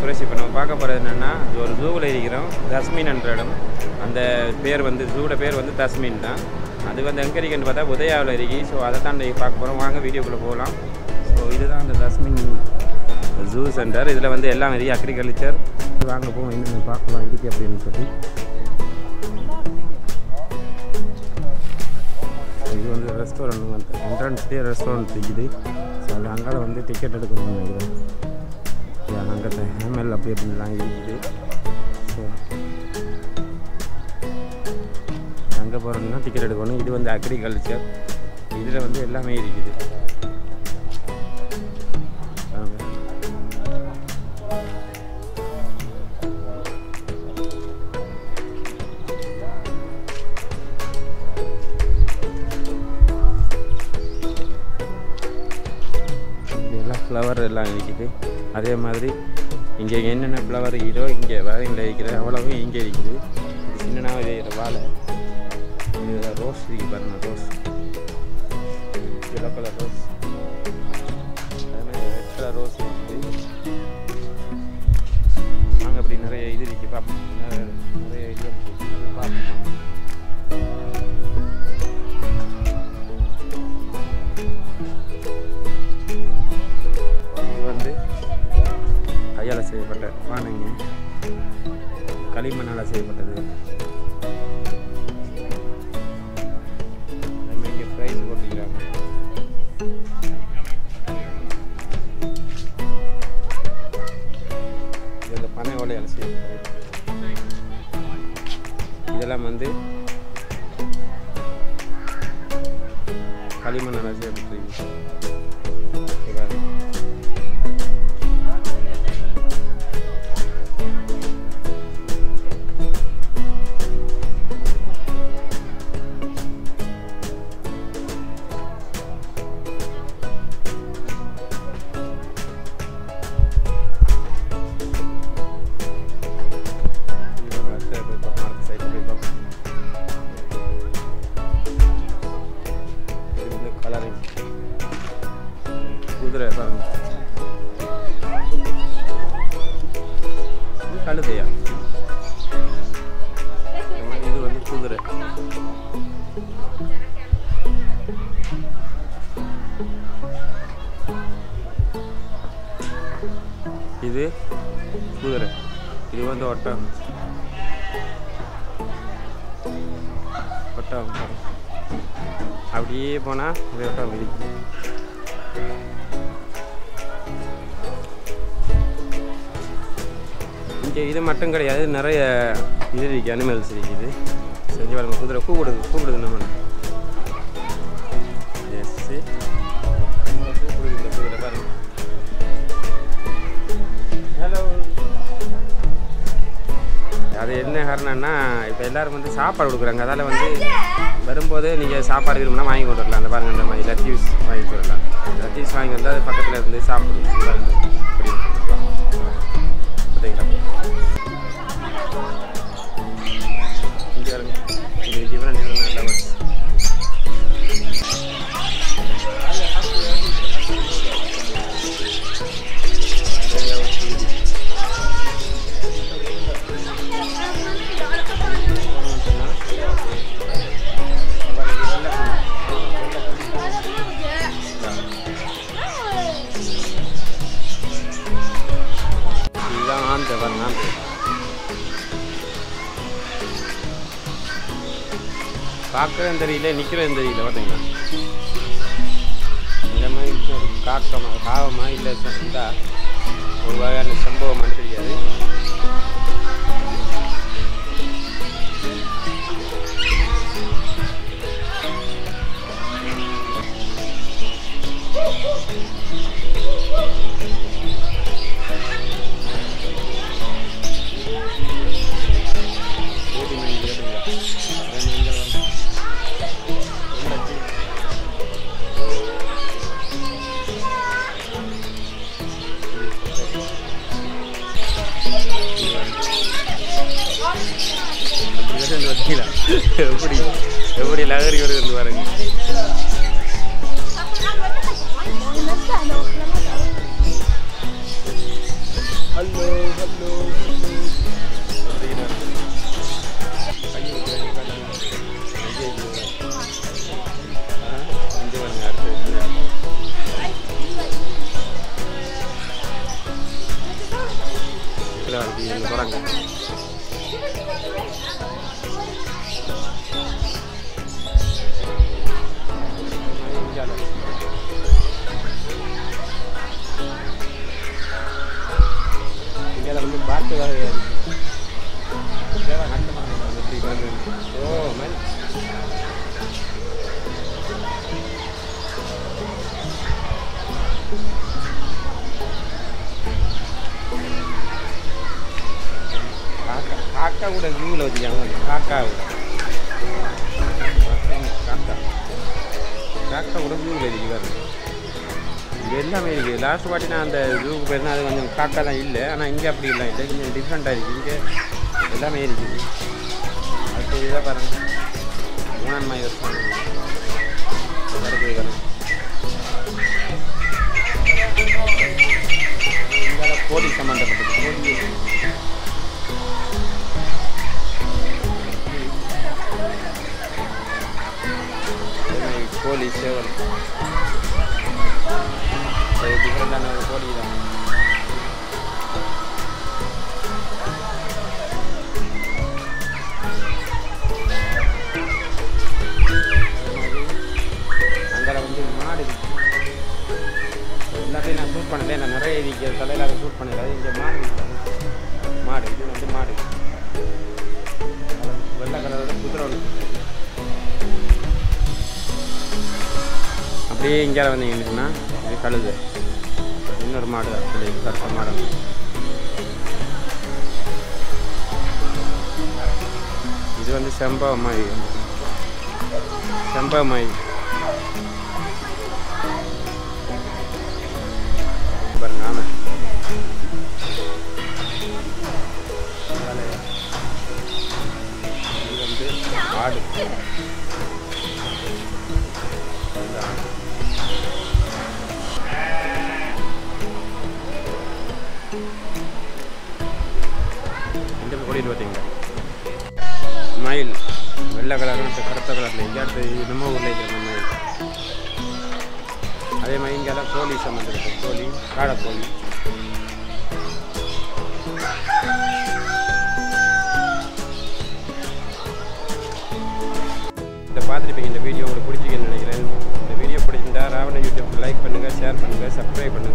சுரேஷ் இப்போ நம்ம பார்க்க போகிறது என்னென்னா இது ஒரு ஜூவில் இருக்கிறோம் தஸ்மின் என்ற இடம் அந்த பேர் வந்து ஜூவோட பேர் வந்து தஸ்மின் தான் அது வந்து எங்கே இருக்குன்னு பார்த்தா உதயாவில் இருக்கு ஸோ அதை தான் இன்றைக்கி பார்க்க போகிறோம் வாங்க வீடியோக்குள்ளே போகலாம் ஸோ இதுதான் அந்த தஸ்மின் ஜூ சென்டர் இதில் வந்து எல்லாம் நிறைய அக்ரிகல்ச்சர் வாங்க போவோம் என்னென்ன பார்க்கலாம் இருக்கு அப்படின்னு சொல்லி இது வந்து ரெஸ்டாரண்ட் வந்து என்ட்ரன்ஸ்லேயே ரெஸ்டாரண்ட் இருக்குது ஸோ அது அங்கால வந்து டிக்கெட் எடுக்கணும்னு நினைக்கிறேன் அங்கே ஹேமல் அப்படி அப்படின்லாம் இருக்குது ஸோ அங்கே போகிறோம்னா டிக்கெட் எடுக்கணும் இது வந்து அக்ரிகல்ச்சர் இதில் வந்து எல்லாமே இருக்குது பாருங்க. இதெல்லாம் ஃப்ளவர் எல்லாம் இருக்குது அதே மாதிரி இங்கே என்னென்ன ஃப்ளவர் இதோ இங்கே வரையில் இருக்கிற அவ்வளவும் இங்கே இருக்குது இது சின்னனாக இருக்கிற வாழை இது ரோஸ் இருக்கு பாருங்க ரோஸ் எல்லோ கலர் ரோஸ் அதே மாதிரி ரெட் கலர் ரோஸ் இருக்குது நாங்கள் அப்படி நிறைய இது இருக்கு பார்ப்போம் நிறைய நிறைய இது இருக்குது. அது பார்ப்போம் இது வந்து கையால் செய்யப்பட்ட பானைங்க களிமண்ணால் செய்யப்பட்டது நம்ம இங்கே ப்ரைஸ் போட்டுக்கிறாங்க இது அந்த பனை ஓலையால் செய்யப்பட்டது இதெல்லாம் வந்து களிமண்ணால் செய்யப்பட்டிருக்கு இது பாருங்க. இவங்க அடுத்த போய் பார்ப்போம், அடுத்த side போய் பார்ப்போம். இது வந்து coloring. குதிரை பாருங்க இது கழுதையா இந்த மாதிரி இது வந்து குதிரை இது குதிரை இது வந்து ஒட்டகம் ஒட்டகம் பாருங்க. அப்படியே போனால் இது ஒட்டகம் இருக்கு இங்கே இது மட்டும் கிடையாது நிறைய இது இருக்கு அனிமல்ஸ் இருக்குது செஞ்சு பாருங்க குதிரை கூப்பிடுது கூப்பிடுது நம்ம எஸ் கூப்பிடுது இந்த குதிரை பாருங்க ஹலோ அது என்ன காரணம்னா இப்போ எல்லாரும் வந்து சாப்பாடு கொடுக்குறாங்க அதால் வந்து வரும்போது நீங்கள் சாப்பாடு விரும்பினா வாங்கி கொண்டு வரலாம் அந்த பாருங்க அந்த மாதிரி லத்தீஸ் வாங்கி வரலாம் லத்தீஸ் வாங்கி வந்தால் அது பக்கத்தில் இருந்து சாப்பிடுங்க இது பாருங்க. இப்படி பார்த்தீங்களா இங்கே பாருங்க இது டிஃப்ரெண்ட் டிஃப்ரெண்ட் லெவல்ஸ் இதுதான் ஆந்தை பாருங்க ஆந்தை பார்க்கறதும் தெரியல நிற்கிறதும் தெரியல பார்த்தீங்களா இந்த மாதிரி ஒரு காக்கமா காவமா இல்லை இதா ஒரு வகையான சம்பவமானு தெரியாது ஓடி மணி கேட்டுங்க ரெண்டு மணிகள் வந்து ரொம்ப அடி. அப்படி வருது பார்த்தீங்களா எப்படி எப்படி லகரி வருது பாருங்க ஹலோ இதில் வந்து இந்த குரங்கு இந்தியாவில் இந்தியாவில் வந்து பாட்டு வகை இருக்கு. இதெல்லாம் கண்டமாக இருக்கு. எப்படி வருது? ஓ மாதிரி காக்கா காக்கா கூட ஜூவில் வச்சுக்காங்க காக்கா கூட காக்கா காக்கா கூட ஜூவில் இருக்கு பாருங்க இங்கே எல்லாமே இருக்குது லாஸ்ட் வாட்டி நான் அந்த ஜூக்கு போயிருந்தேன் அது கொஞ்சம் காக்கா தான் இல்லை ஆனால் இங்கே அப்படி இல்லை இல்லை கொஞ்சம் டிஃப்ரெண்ட்டாக இருக்குது இங்கே எல்லாமே இருக்குது அடுத்து இதாக பாருங்க மூணான் மாய் வருஷம் இருக்குது பாருங்க இங்கே கோழி சம்மந்தப்பட்டது கோழி இதே கோழி சேவல் அது டிஃப்ரெண்டான ஒரு கோழி தான் அங்கே வந்து மாடு இருக்கு. எல்லாத்தையும் நான் ஷூட் பண்ணல நான் நிறைய இருக்கு தலையில் அதை ஷூட் பண்ணல இங்கே மாடு இருக்கு. மாடு இது வந்து மாடு வெள்ளை கலரோட குதிரை ஒன்று அப்படியே இங்கே வந்தீங்கன்னா இது கழுது இன்னொரு மாடு அப்படி கருத்த மாடு இது வந்து செம்பவ மாய் செம்பவ மாய் பாருங்க ஆமை இது வந்து ஆடு இது ஆடு இந்த கோழியில் பார்த்தீங்களா மயில் வெள்ளை கலரும் கருத்த கலரில் இங்கே அடுத்து இது நம்ம ஊரில் இருக்கிற மயில் அதே மாதிரி இங்கெல்லாம் கோழி சம்மந்தப்பட்ட கோழி காடைக்கோழி இந்த பார்த்துருப்பீங்க இந்த வீடியோ உங்களுக்கு பிடிச்சிக்கன்னு நினைக்கிறேன் இந்த வீடியோ பிடிச்சிருந்தா ராவண யூடியூப்க்கு லைக் பண்ணுங்கள் ஷேர் பண்ணுங்கள் சப்ஸ்கிரைப் பண்ணுங்கள்